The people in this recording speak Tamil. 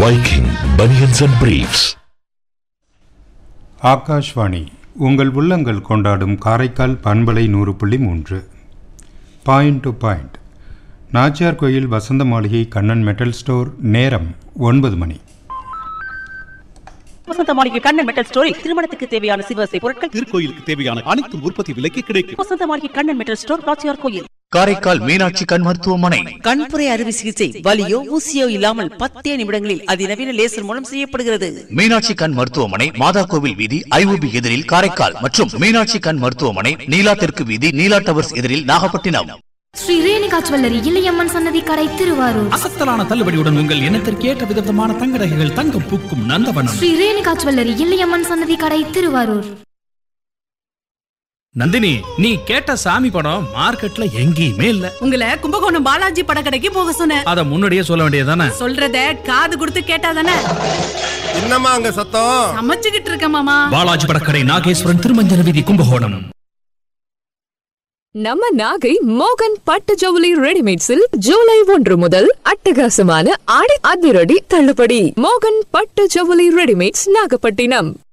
Viking Bunions and Briefs. Akashvani உங்கள் உள்ளங்கள் கொண்டாடும் காரைக்கால் பண்பலை நூறு புள்ளி மூன்று பாயிண்ட் டு பாயிண்ட் நாச்சியார் கோயில் வசந்த மாளிகை கண்ணன் மெட்டல் ஸ்டோர் நேரம் ஒன்பது மணி வசந்த மாளிகை கண்ணன் மெட்டல் ஸ்டோரில் திருமணத்துக்கு தேவையான சிவசை பொருட்கள் திருக்கோயிலுக்கு தேவையான அனைத்தும் உற்பத்தி விலைக்கு கிடைக்கும் வசந்த மாளிகை கண்ணன் மெட்டல் ஸ்டோர் நாச்சியார் கோயில் காரைக்கால் மீனாட்சி கண் மருத்துவமனை கண்புரை அறுவை சிகிச்சை வலியோ ஊசியோ இல்லாமல் பத்தே நிமிடங்களில் அதிநவீன லேசர் மூலம் செய்யப்படுகிறது மீனாட்சி கண் மருத்துவமனை மாதா கோவில் வீதி ஐஓபி எதிரில் காரைக்கால் மற்றும் மீனாட்சி கண் மருத்துவமனை நீலா தெற்கு வீதி நீலா டவர்ஸ் எதிரில் நாகப்பட்டினம் ஸ்ரீ ரேணுகா ஜுவல்லரி இளையம்மன் சன்னதி கடை திருவாரூர் அசத்தலான தள்ளுபடியுடன் உங்கள் எண்ணத்திற்கேற்ற விதவிதமான தங்க நகைகள் தங்கம் பூக்கும் நந்தவனம் ஸ்ரீ ரேணுகா ஜுவல்லரி இளையம்மன் சன்னதி கடை திருவாரூர் நந்தினி நீ கேட்ட சாமி படம் மார்க்கெட்ல எங்கேயுமே இல்ல உங்களை கும்பகோணம் பாலாஜி படக்கடைக்கு போக சொன்னேன் அத முன்னாடியே சொல்ல வேண்டியதானே சொல்றத காது கொடுத்து கேட்டாதானே என்னம்மா அங்க சத்தம் சமைச்சுக்கிட்டு இருக்க மாமா பாலாஜி படக்கடை நாகேஸ்வரன் திருமஞ்சன வீதி கும்பகோணம் நம்ம நாகை மோகன் பட்டு ஜவுளி ரெடிமேட்ஸில் ஜூலை ஒன்று முதல் அட்டகாசமான ஆடி அதிரடி தள்ளுபடி மோகன் பட்டு ஜவுளி ரெடிமேட்ஸ் நாகப்பட்டினம்